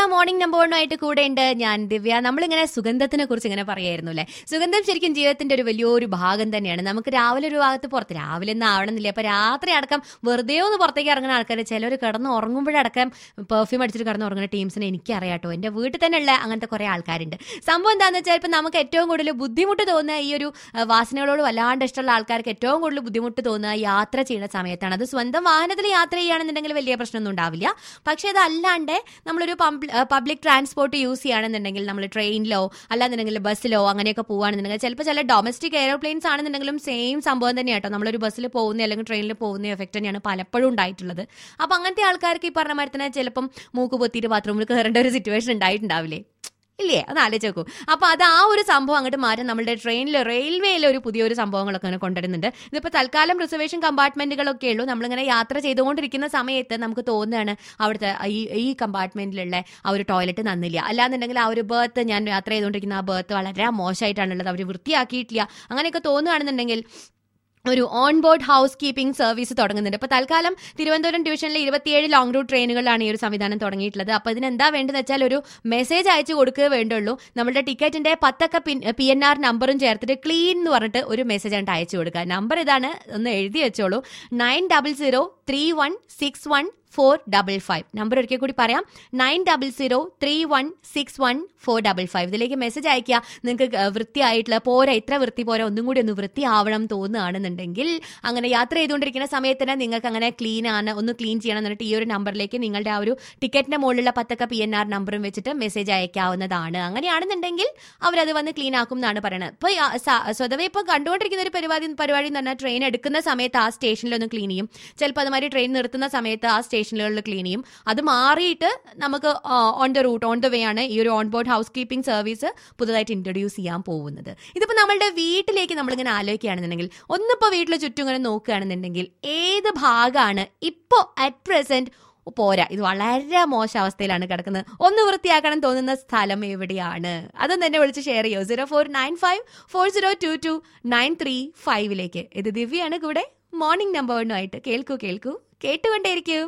morning number വണ്ണുമായിട്ട് കൂടെ ഉണ്ട് ഞാൻ ദിവ്യ നമ്മളിങ്ങനെ സുഗന്ധത്തിനെ കുറിച്ച് ഇങ്ങനെ പറയായിരുന്നു അല്ലേ സുഗന്ധം ശരിക്കും ജീവിതത്തിന്റെ ഒരു വലിയൊരു ഭാഗം തന്നെയാണ് നമുക്ക് രാവിലെ ഒരു ഭാഗത്ത് പുറത്ത് രാവിലെ ഒന്നും ആവണമെന്നില്ല അപ്പൊ രാത്രി അടക്കം വെറുതെ ഒന്ന് പുറത്തേക്ക് ഇറങ്ങുന്ന ആൾക്കാർ ചിലർ കിടന്ന് ഉറങ്ങുമ്പോഴടക്കം പെർഫ്യൂം അടിച്ചിട്ട് കിടന്ന് ഉറങ്ങുന്ന ടീംസിനെ എനിക്കറിയാട്ടോ എന്റെ വീട്ടിൽ തന്നെ ഉള്ള അങ്ങനത്തെ കുറെ ആൾക്കാരുണ്ട് സംഭവം എന്താണെന്ന് വെച്ചാൽ ഇപ്പൊ നമുക്ക് ഏറ്റവും കൂടുതൽ ബുദ്ധിമുട്ട് തോന്നുന്ന ഈ ഒരു ആ, വാസനകളോട് വല്ലാണ്ട് ഇഷ്ടമുള്ള ആൾക്കാർക്ക് ഏറ്റവും കൂടുതൽ ബുദ്ധിമുട്ട് തോന്നുക യാത്ര ചെയ്യുന്ന സമയത്താണ് അത് സ്വന്തം വാഹനത്തിൽ യാത്ര ചെയ്യുകയാണെന്നുണ്ടെങ്കിൽ വലിയ പ്രശ്നമൊന്നും ഉണ്ടാവില്ല പക്ഷേ അതല്ലാണ്ട് നമ്മളൊരു പബ്ലിക് ട്രാൻസ്പോർട്ട് യൂസ് ചെയ്യുകയാണെന്നുണ്ടെങ്കിൽ നമ്മൾ ട്രെയിനിലോ അല്ലാന്നുണ്ടെങ്കിൽ ബസ്സിലോ അങ്ങനെയൊക്കെ പോവുകയാണെന്നുണ്ടെങ്കിൽ ചിലപ്പോൾ ചില ഡൊമസ്റ്റിക് എയർപ്ലെയിൻസ് ആണെന്നുണ്ടെങ്കിലും സെയിം സംഭവം തന്നെയാട്ടോ നമ്മളൊരു ബസ്സിൽ പോകുന്ന അല്ലെങ്കിൽ ട്രെയിനിൽ പോകുന്ന എഫക്റ്റ് തന്നെയാണ് പലപ്പോഴും ഉണ്ടായിട്ടുള്ളത് അപ്പം അങ്ങനത്തെ ആൾക്കാർക്ക് ഈ പറഞ്ഞ മാതിരി തന്നെ ചിലപ്പം മൂക്ക് പൊത്തിയിട്ട് ബാത്റൂമിൽ കയറേണ്ട ഒരു സിറ്റുവേഷൻ ഉണ്ടായിട്ടുണ്ടാവില്ലേ ഇല്ലേ അത് ആലോചിച്ച് നോക്കൂ അപ്പൊ അത് ആ ഒരു സംഭവം അങ്ങോട്ട് മാറ്റാൻ നമ്മുടെ ട്രെയിനിൽ റെയിൽവേയിൽ ഒരു പുതിയൊരു സംഭവങ്ങളൊക്കെ അങ്ങനെ കൊണ്ടുവരുന്നുണ്ട് ഇതിപ്പോ തൽക്കാലം റിസർവേഷൻ കമ്പാർട്ട്മെന്റുകളൊക്കെ ഉള്ളൂ നമ്മളിങ്ങനെ യാത്ര ചെയ്തുകൊണ്ടിരിക്കുന്ന സമയത്ത് നമുക്ക് തോന്നുകയാണ് അവിടുത്തെ ഈ ഈ കമ്പാർട്ട്മെന്റിലുള്ള ആ ഒരു ടോയ്ലറ്റ് നന്നില്ല അല്ലാന്നുണ്ടെങ്കിൽ ആ ഒരു ബർത്ത് ഞാൻ യാത്ര ചെയ്തുകൊണ്ടിരിക്കുന്ന ആ ബർത്ത് വളരെ മോശമായിട്ടാണുള്ളത് അവർ വൃത്തിയാക്കിയിട്ടില്ല അങ്ങനെയൊക്കെ തോന്നുകയാണെന്നുണ്ടെങ്കിൽ ഒരു on board housekeeping service തുടങ്ങുന്നുണ്ട് അപ്പോൾ തൽക്കാലം തിരുവനന്തപുരം ഡിവിഷനിലെ ഇരുപത്തിയേഴ് ലോങ് റൂട്ട് ട്രെയിനുകളിലാണ് ഈ ഒരു സംവിധാനം തുടങ്ങിയിട്ടുള്ളത് അപ്പോൾ ഇതിന് എന്താ വേണ്ടതെന്ന് വെച്ചാൽ ഒരു മെസ്സേജ് അയച്ചു കൊടുക്കുക വേണ്ടുള്ളൂ നമ്മുടെ ടിക്കറ്റിന്റെ പത്തൊക്കെ പി എൻ ആർ നമ്പറും ചേർത്തിട്ട് ക്ലീൻ എന്ന് പറഞ്ഞിട്ട് ഒരു മെസ്സേജ് ആയിട്ട് അയച്ചു കൊടുക്കുക നമ്പർ ഇതാണ് ഒന്ന് എഴുതി വെച്ചോളൂ nine double zero three one six one four double five number ഒരിക്കൽ കൂടി പറയാം nine double zero three one six one four double five ഇതിലേക്ക് മെസ്സേജ് അയക്കുക നിങ്ങൾക്ക് വൃത്തിയായിട്ടുള്ള പോരാ ഇത്ര വൃത്തി പോരാ ഒന്നും കൂടി ഒന്ന് വൃത്തിയാവണം തോന്നുകയാണെന്നുണ്ടെങ്കിൽ അങ്ങനെ യാത്ര ചെയ്തുകൊണ്ടിരിക്കുന്ന സമയത്ത് തന്നെ നിങ്ങൾക്ക് അങ്ങനെ ക്ലീൻ ആണ് ഒന്ന് ക്ലീൻ ചെയ്യണം എന്നിട്ട് ഈ ഒരു നമ്പറിലേക്ക് നിങ്ങളുടെ ആ ഒരു ടിക്കറ്റിന്റെ മുകളിലുള്ള പത്തൊക്കെ പി എൻ ആർ നമ്പറും വെച്ചിട്ട് മെസ്സേജ് അയക്കാവുന്നതാണ് അങ്ങനെയാണെന്നുണ്ടെങ്കിൽ അവരത് വന്ന് ക്ലീൻ ആക്കും എന്നാണ് പറയുന്നത് ഇപ്പൊ ഈ, ആ, സ- സ്വതവേ ഇപ്പൊ കണ്ടുകൊണ്ടിരിക്കുന്ന ഒരു പരിപാടി പരിപാടി എന്ന് പറഞ്ഞാൽ ട്രെയിൻ എടുക്കുന്ന സമയത്ത് ആ സ്റ്റേഷനിലൊന്ന് ക്ലീൻ ചെയ്യും ചിലപ്പോൾ അതുമാതിരി ട്രെയിൻ നിർത്തുന്ന സമയത്ത് ആ സ്റ്റേഷനുകളിൽ ക്ലീൻ ചെയ്യും അത് മാറിയിട്ട് നമുക്ക് on the route on the way ആണ് ഈ ഒരു on board housekeeping service പുതുതായിട്ട് ഇൻട്രൊഡ്യൂസ് ചെയ്യാൻ പോകുന്നത് ഇതിപ്പോ നമ്മളുടെ വീട്ടിലേക്ക് നമ്മളിങ്ങനെ ആലോചിക്കുകയാണെന്നുണ്ടെങ്കിൽ ഒന്നിപ്പോ വീട്ടിൽ ചുറ്റും ഇങ്ങനെ നോക്കുകയാണെന്നുണ്ടെങ്കിൽ ഏത് ഭാഗമാണ് ഇപ്പോ അറ്റ് പ്രസന്റ് പോരാ ഇത് വളരെ മോശം അവസ്ഥയിലാണ് കിടക്കുന്നത് ഒന്ന് വൃത്തിയാക്കണം തോന്നുന്ന സ്ഥലം എവിടെയാണ് അതൊന്നും എന്നെ വിളിച്ച് ഷെയർ ചെയ്യോ zero four nine five four zero two two nine three ഫൈവിലേക്ക് ഇത് ദിവ്യാണ് കൂടെ മോർണിംഗ് നമ്പർ വണ്ണുമായിട്ട് കേൾക്കൂ കേൾക്കൂ കേട്ടുകൊണ്ടേയിരിക്കൂ